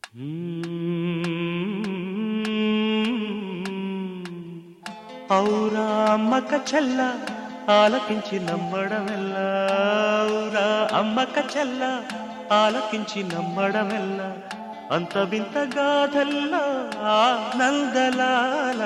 ఔరా అమ్మక చెల్ల ఆలకించి నమ్మడమెల్లా ఔరా అమ్మక చెల్ల ఆలకించి నమ్మడమెల్ల అంత వింత గాథల్లా ఆనందలాల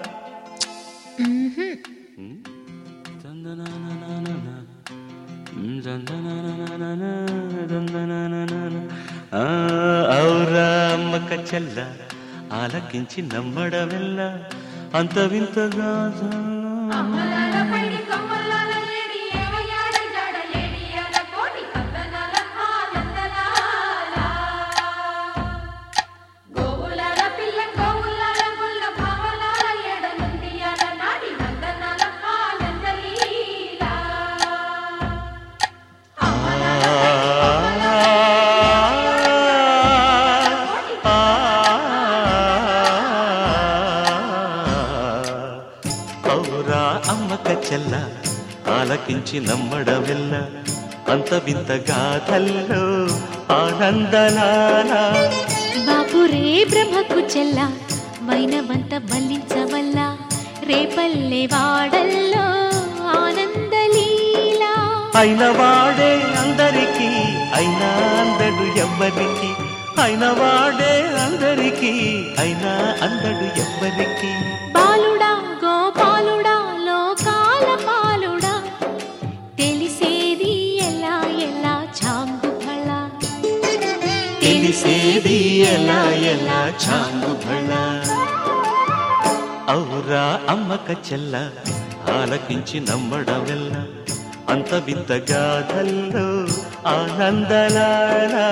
ఆ, ఔరా అమ్మక చెల్ల ఆలకించి నమ్మడమెల్ల అంత వింత గాథల్లా అమ్మలాల పైడి కొమ్మలాల లేడి ఏవయ్యాడ జాడ లేడియాల కోటి కందనాల ఆనందలాల గోవులాల పిల్ల గోవులాల గుల్ల భావలాల ఎడ నుండియాల నాడి నందనాల ఆనందలీల ఔరా అమ్మక చెల్ల ఆలకించి నమ్మడమెల్ల అంత వింత గాథల్లో ఆనందలాల బాపురే బ్రహ్మకు చెల్ల వైనవంత మల్లించవల్ల రేపల్లె వాడల్లో ఆనందలీలా అయిన వాడే అందరికీ అయినా అందడు ఎవ్వరికి అయిన వాడే అందరికీ అయినా అందడు ఎవ్వరికి బాలుడా గోపాలుడా లోకాల పాలుడా తెలిసేది ఎలా ఎలా చాంగు ఫళ తెలిసేది ఎలా ఎలా చాంగు భళ ఔరా అమ్మక చెల్ల ఆలకించి నమ్మడమెల్ల అంత వింత గాథల్లో ఆనందలాల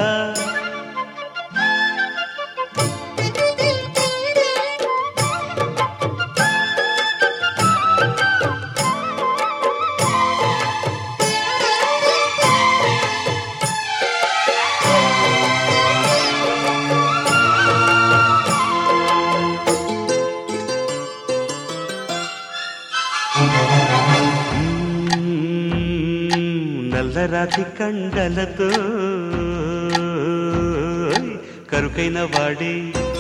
నల్లరాతి కండలతో కరుకైన వాడే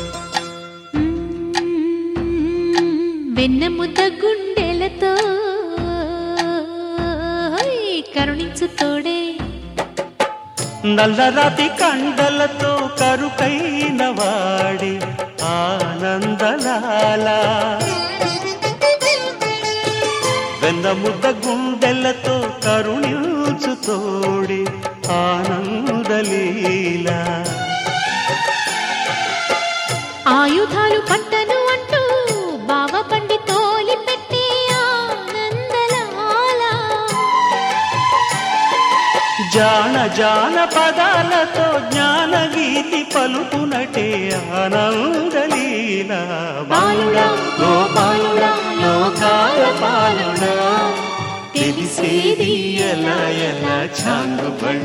వెన్న ముద్ద గుండెలతో కరుణించు తోడే నల్లరాతి కండలతో కరుకైన వాడే ఆనందలాల వెన్న ముద్ద గుండెలతో కరుణించు తోడే ఆనందలీలా ఆయుధాలు పట్టను అంటూ బావ పండి తోలి పెట్టే ఆనందలాల జాన జాన పదాలతో జ్ఞాన గీతి పలుకునటే ఆనందలీల బాలుడా గోపాలుడా లోకాల పాలుడా తెలిసేది ఎలా ఎలా చాంగుబళ్ళ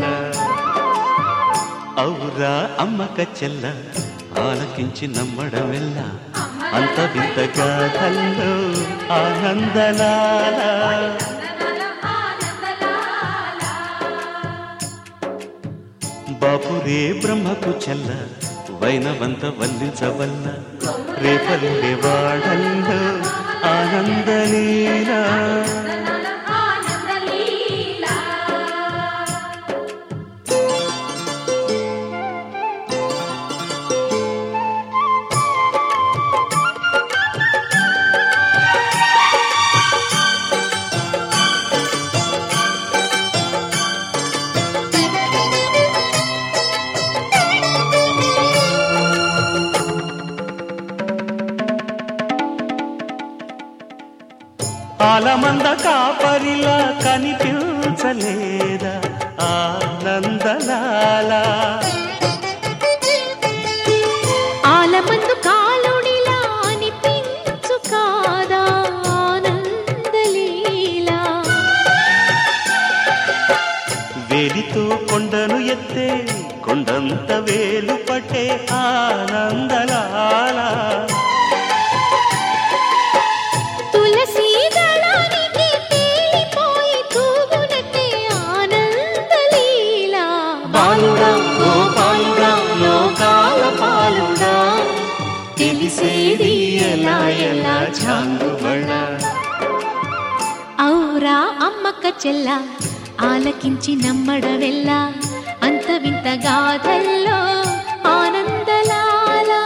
ఔరా అమ్మక చెల్ల ఆలకించి నమ్మడమెల్ల అంత వింత గాథల్లో ఆనందలాల బాపురే బ్రహ్మకు చెల్ల వైనవంత వల్లించవల్ల రేపల్లె వాడల్లో ఆనందలీలా ఆనందలీల ఆలమంద కాపరిలా కనిపించలేదా ఆనందలాలా ఆలమందు కాలుడిలా అనిపించు కాదా ఆనందలీలా వేలితో కొండను ఎత్తే కొండంత వేలు పట్టే ఆనందలాల తులసి దళానికి తేలిపోయి తూగునట్టే ఆనందలీలా బాలుడా గోపాలుడా లోకాల పాలు చేసేది ఎలా ఎలా చాంగుబళ ఔరా అమ్మక్క చెల్ల ఆలకించి నమ్మడవెల్ల అంత వింత గాథల్లో ఆనందలాల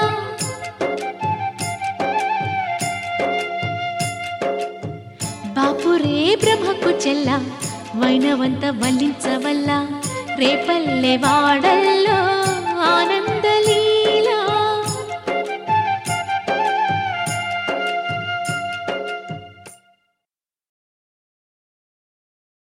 బాపురే బ్రహ్మకు చెల్ల వైనవంత వల్లించవల్ల రేపల్లె వాడల్లో